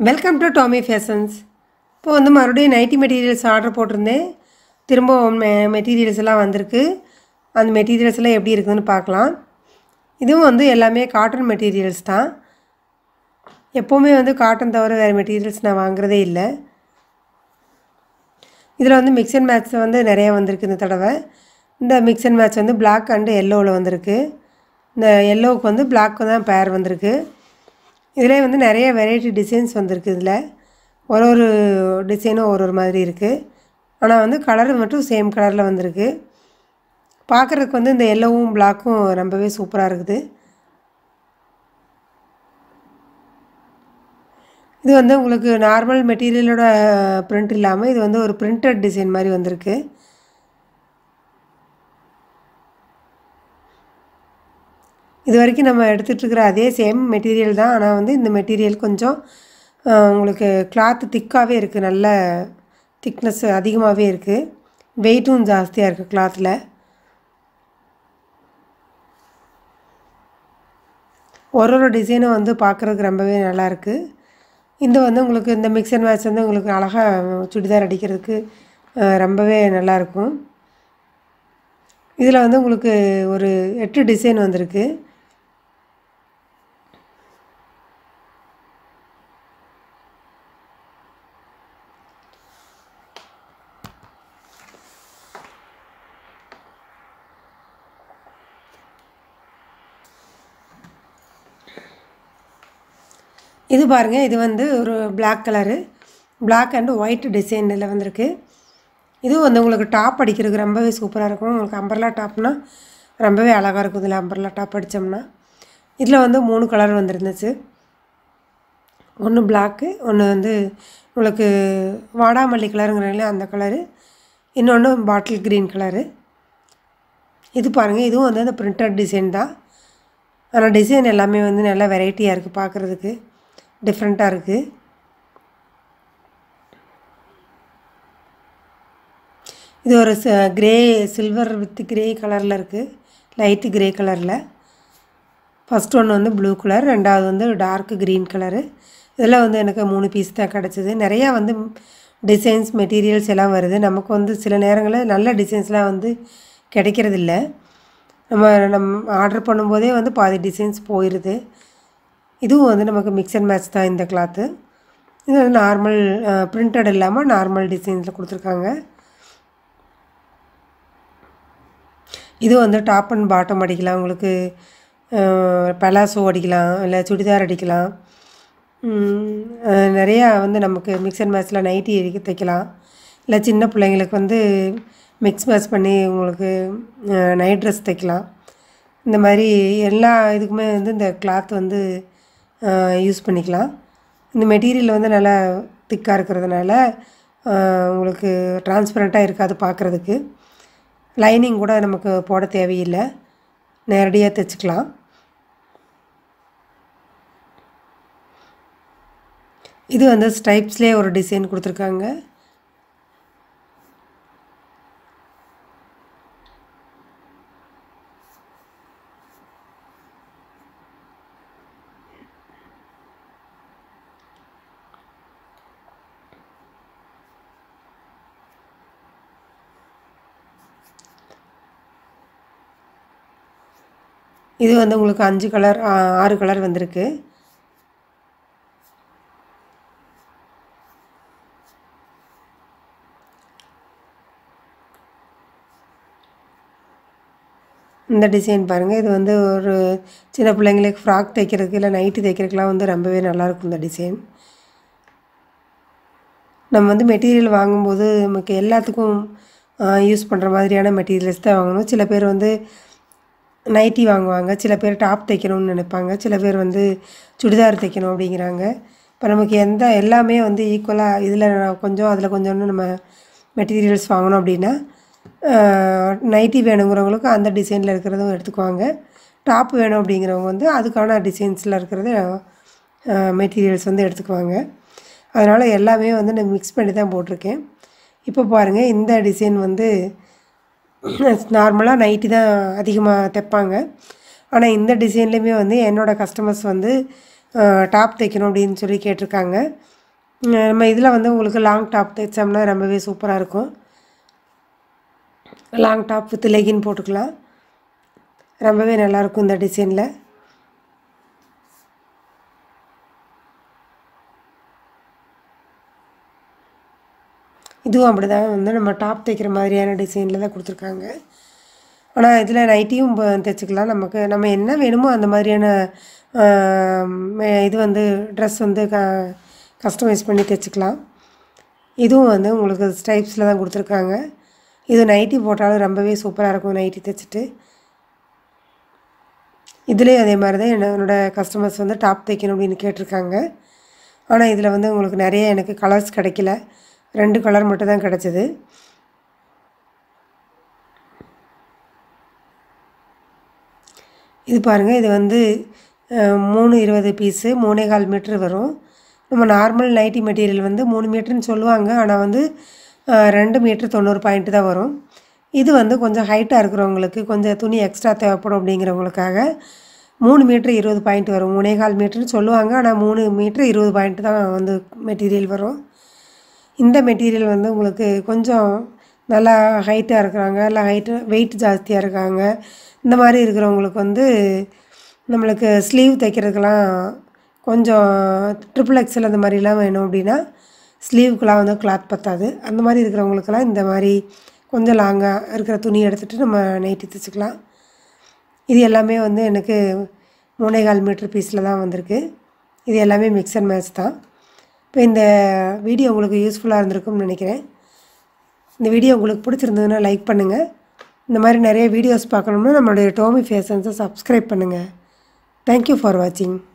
welcome to Tommy fashions இப்போ வந்து மறுபடியும் நைட்டி மெட்டீரியல்ஸ் ஆர்டர் போட்டிருந்தேன் திரும்ப மெ மெட்டீரியல்ஸ் எல்லாம் வந்திருக்கு அந்த மெட்டீரியல்ஸ் எல்லாம் எப்படி இருக்குதுன்னு பார்க்கலாம் இதுவும் வந்து எல்லாமே காட்டன் மெட்டீரியல்ஸ் தான் எப்போவுமே வந்து காட்டன் தவிர வேறு மெட்டீரியல்ஸ் நான் வாங்குறதே இல்லை இதில் வந்து மிக்ஸ் அண்ட் மேட்ச் வந்து நிறையா வந்திருக்கு இந்த தடவை இந்த மிக்ஸ் அண்ட் மேட்ச் வந்து Black அண்டு எல்லோவில் வந்திருக்கு இந்த எல்லோவுக்கு வந்து Black தான் பேர் வந்திருக்கு இதிலே வந்து நிறைய வெரைட்டி டிசைன்ஸ் வந்திருக்கு இதில் ஒரு ஒரு டிசைனும் ஒரு ஒரு மாதிரி இருக்குது ஆனால் வந்து கலர் மட்டும் சேம் கலரில் வந்திருக்கு பார்க்குறதுக்கு வந்து இந்த எல்லோவும் பிளாக்கும் ரொம்பவே சூப்பராக இருக்குது இது வந்து உங்களுக்கு நார்மல் மெட்டீரியலோட பிரிண்ட் இல்லாமல் இது வந்து ஒரு பிரிண்டட் டிசைன் மாதிரி வந்திருக்கு இது வரைக்கும் நம்ம எடுத்துகிட்ருக்கிற அதே சேம் மெட்டீரியல் தான் ஆனால் வந்து இந்த மெட்டீரியல் கொஞ்சம் ஆஹ், உங்களுக்கு கிளாத் திக்காகவே இருக்குது நல்ல திக்னஸ் அதிகமாகவே இருக்குது வெயிட்டும் ஜாஸ்தியாக இருக்குது கிளாத்தில் ஒரு ஒரு டிசைனும் வந்து பார்க்குறதுக்கு ரொம்பவே நல்லாயிருக்கு இந்த வந்து உங்களுக்கு இந்த மிக்ஸ் அண்ட் மேட்ச் வந்து உங்களுக்கு அழகாக சுடிதார் அடிக்கிறதுக்கு ஆஹ், ரொம்பவே நல்லாயிருக்கும் இதில் வந்து உங்களுக்கு ஒரு எட்டு டிசைன் வந்திருக்கு இது பாருங்கள் இது வந்து ஒரு Black colour Black and white டிசைனில் வந்திருக்கு இதுவும் வந்து உங்களுக்கு டாப் அடிக்கிறதுக்கு ரொம்பவே சூப்பராக இருக்கும் உங்களுக்கு அம்பர்லா டாப்னா ரொம்பவே அழகாக இருக்கும் இதில் அம்பர்லா டாப் அடித்தோம்னா இதில் வந்து மூணு கலர் வந்துருந்துச்சு ஒன்று பிளாக்கு ஒன்று வந்து உங்களுக்கு வாடாமல்லி கலருங்கிறீங்களே அந்த கலரு இன்னொன்று பாட்டில் க்ரீன் கலரு இது பாருங்கள் இதுவும் வந்து அந்த பிரிண்டட் டிசைன் தான் ஆனால் டிசைன் எல்லாமே வந்து நல்லா வெரைட்டியாக இருக்குது பார்க்குறதுக்கு டிஃப்ரெண்ட்டாக இருக்குது இது ஒரு கிரே சில்வர் வித் கிரே கலரில் இருக்குது லைட்டு கிரே கலரில் ஃபஸ்ட் ஒன்று வந்து ப்ளூ கலர் ரெண்டாவது வந்து டார்க் க்ரீன் கலரு இதில் வந்து எனக்கு மூணு பீஸ் தான் கிடச்சிது நிறையா வந்து டிசைன்ஸ் மெட்டீரியல்ஸ் எல்லாம் வருது நமக்கு வந்து சில நேரங்களில் நல்ல டிசைன்ஸ்லாம் வந்து கிடைக்கிறதில்ல நம்ம நம்ம ஆர்டர் பண்ணும்போதே வந்து பாதி டிசைன்ஸ் போயிடுது இதுவும் வந்து நமக்கு மிக்ஸ் அண்ட் மேட்ச் தான் இந்த கிளாத்து இது வந்து நார்மல் பிரிண்டட் இல்லாமல் நார்மல் டிசைன்ஸில் கொடுத்துருக்காங்க இது வந்து டாப் அண்ட் பாட்டம் அடிக்கலாம் உங்களுக்கு பலாசோ அடிக்கலாம் இல்லை சுடிதார் அடிக்கலாம் உம், அஹ், நிறையா வந்து நமக்கு மிக்ஸ் அண்ட் மேட்ச்சில் நைட்டி தைக்கலாம் இல்லை சின்ன பிள்ளைங்களுக்கு வந்து மிக்ஸ் மேட்ச் பண்ணி உங்களுக்கு நைட் ட்ரெஸ் தைக்கலாம் இந்த மாதிரி எல்லா இதுக்குமே வந்து இந்த கிளாத் வந்து யூஸ் பண்ணிக்கலாம் இந்த மெட்டீரியல் வந்து நல்லா திக்காக இருக்கிறதுனால அஹ், உங்களுக்கு டிரான்ஸ்பரண்ட்டாக இருக்காது பார்க்குறதுக்கு லைனிங் கூட நமக்கு போட தேவையில்லை நேரடியாக தைச்சிக்கலாம் இது வந்து ஸ்ட்ரைப்ஸ்லேயே ஒரு டிசைன் கொடுத்துருக்காங்க இது வந்து உங்களுக்கு அஞ்சு கலர் ஆறு கலர் வந்திருக்கு இந்த டிசைன் பாருங்கள் இது வந்து ஒரு சின்ன பிள்ளைங்களுக்கு ஃப்ராக் தைக்கிறதுக்கு இல்லை நைட்டி தைக்கிறதுக்குலாம் வந்து ரொம்பவே நல்லாயிருக்கும் இந்த டிசைன் நம்ம வந்து மெட்டீரியல் வாங்கும்போது நமக்கு எல்லாத்துக்கும் யூஸ் பண்ணுற மாதிரியான மெட்டீரியல்ஸ் தான் வாங்கணும் சில பேர் வந்து நைட்டி வாங்குவாங்க சில பேர் டாப் தைக்கணும்னு நினைப்பாங்க சில பேர் வந்து சுடிதார் தைக்கணும் அப்படிங்கிறாங்க இப்போ நமக்கு எந்த எல்லாமே வந்து ஈக்குவலாக இதில் கொஞ்சம் அதில் கொஞ்சம்னு நம்ம மெட்டீரியல்ஸ் வாங்கணும் அப்படின்னா நைட்டி வேணுங்கிறவங்களுக்கு அந்த டிசைனில் இருக்கிறதும் எடுத்துக்குவாங்க டாப் வேணும் அப்படிங்கிறவங்க வந்து அதுக்கான டிசைன்ஸில் இருக்கிறத மெட்டீரியல்ஸ் வந்து எடுத்துக்குவாங்க அதனால் எல்லாமே வந்து நான் மிக்ஸ் பண்ணி தான் போட்டிருக்கேன் இப்போ பாருங்கள் இந்த டிசைன் வந்து நார்மலாக நைட்டி தான் அதிகமாக தைப்பாங்க ஆனால் இந்த டிசைன்லேயுமே வந்து என்னோடய கஸ்டமர்ஸ் வந்து டாப் தைக்கணும் அப்படின்னு சொல்லி கேட்டிருக்காங்க அஹ் நம்ம இதில் வந்து உங்களுக்கு லாங் டாப் தைச்சோம்னா ரொம்பவே சூப்பராக இருக்கும் லாங் டாப் வித் லெகின் போட்டுக்கலாம் ரொம்பவே நல்லாயிருக்கும் இந்த டிசைனில் இதுவும் அப்படி தான் வந்து நம்ம டாப் தைக்கிற மாதிரியான டிசைனில் தான் கொடுத்துருக்காங்க ஆனால் இதில் நைட்டியும் ப- தைச்சிக்கலாம் நமக்கு நம்ம என்ன வேணுமோ அந்த மாதிரியான ஆஹ், மே- இது வந்து ட்ரெஸ் வந்து க கஸ்டமைஸ் பண்ணி தைச்சிக்கலாம் இதுவும் வந்து உங்களுக்கு ஸ்டைப்ஸில் தான் கொடுத்துருக்காங்க இது நைட்டி போட்டாலும் ரொம்பவே சூப்பராக இருக்கும் நைட்டி தைச்சிட்டு இதுலேயும் அதே மாதிரி தான் என்ன- என்னோட கஸ்டமர்ஸ் வந்து டாப் தைக்கணும் அப்படின்னு கேட்டிருக்காங்க ஆனால் இதில் வந்து உங்களுக்கு நிறைய எனக்கு கலர்ஸ் கிடைக்கல ரெண்டு கலர் மட்டும் தான் கிடச்சிது இது பாருங்கள் இது வந்து அஹ், மூணு இருபது பீஸு மூணே கால் மீட்ரு வரும் நம்ம நார்மல் நைட்டி மெட்டீரியல் வந்து மூணு மீட்டர்னு சொல்லுவாங்க ஆனால் வந்து அஹ், ரெண்டு மீட்ரு தொண்ணூறு பாயிண்ட் தான் வரும் இது வந்து கொஞ்சம் ஹைட்டாக இருக்கிறவங்களுக்கு கொஞ்சம் துணி எக்ஸ்ட்ரா தேவைப்படும் அப்படிங்கிறவங்களுக்காக மூணு மீட்ரு இருபது பாயிண்ட் வரும் மூணே கால் மீட்டர்னு சொல்லுவாங்க ஆனால் மூணு மீட்ரு இருபது பாயிண்ட் தான் வந்து மெட்டீரியல் வரும் இந்த மெட்டீரியல் வந்து உங்களுக்கு கொஞ்சம் நல்லா ஹைட்டாக இருக்கிறாங்க இல்லை ஹைட்டு வெயிட் ஜாஸ்தியாக இருக்காங்க இந்த மாதிரி இருக்கிறவங்களுக்கு வந்து நம்மளுக்கு ஸ்லீவ் தைக்கிறதுக்கெல்லாம் கொஞ்சம் ட்ரிபிள் எக்ஸல் அந்த மாதிரிலாம் வேணும் அப்படின்னா ஸ்லீவுக்கெலாம் வந்து கிளாத் பத்தாது அந்த மாதிரி இருக்கிறவங்களுக்கெல்லாம் இந்த மாதிரி கொஞ்சம் லாங்காக இருக்கிற துணி எடுத்துகிட்டு நம்ம நைட்டி தைச்சிக்கலாம் இது எல்லாமே வந்து எனக்கு மூணே கால் மீட்டர் பீஸில் தான் வந்திருக்கு இது எல்லாமே மிக்ஸ் அண்ட் மேட்ச் தான் இப்போ இந்த வீடியோ உங்களுக்கு யூஸ்ஃபுல்லாக இருந்திருக்கும்னு நினைக்கிறேன் இந்த வீடியோ உங்களுக்கு பிடிச்சிருந்ததுன்னா லைக் பண்ணுங்கள் இந்த மாதிரி நிறைய வீடியோஸ் பார்க்கணும்னா நம்மளுடைய டோமி ஃபேஷன்ஸை சப்ஸ்கிரைப் பண்ணுங்கள் தேங்க்யூ ஃபார் வாட்சிங்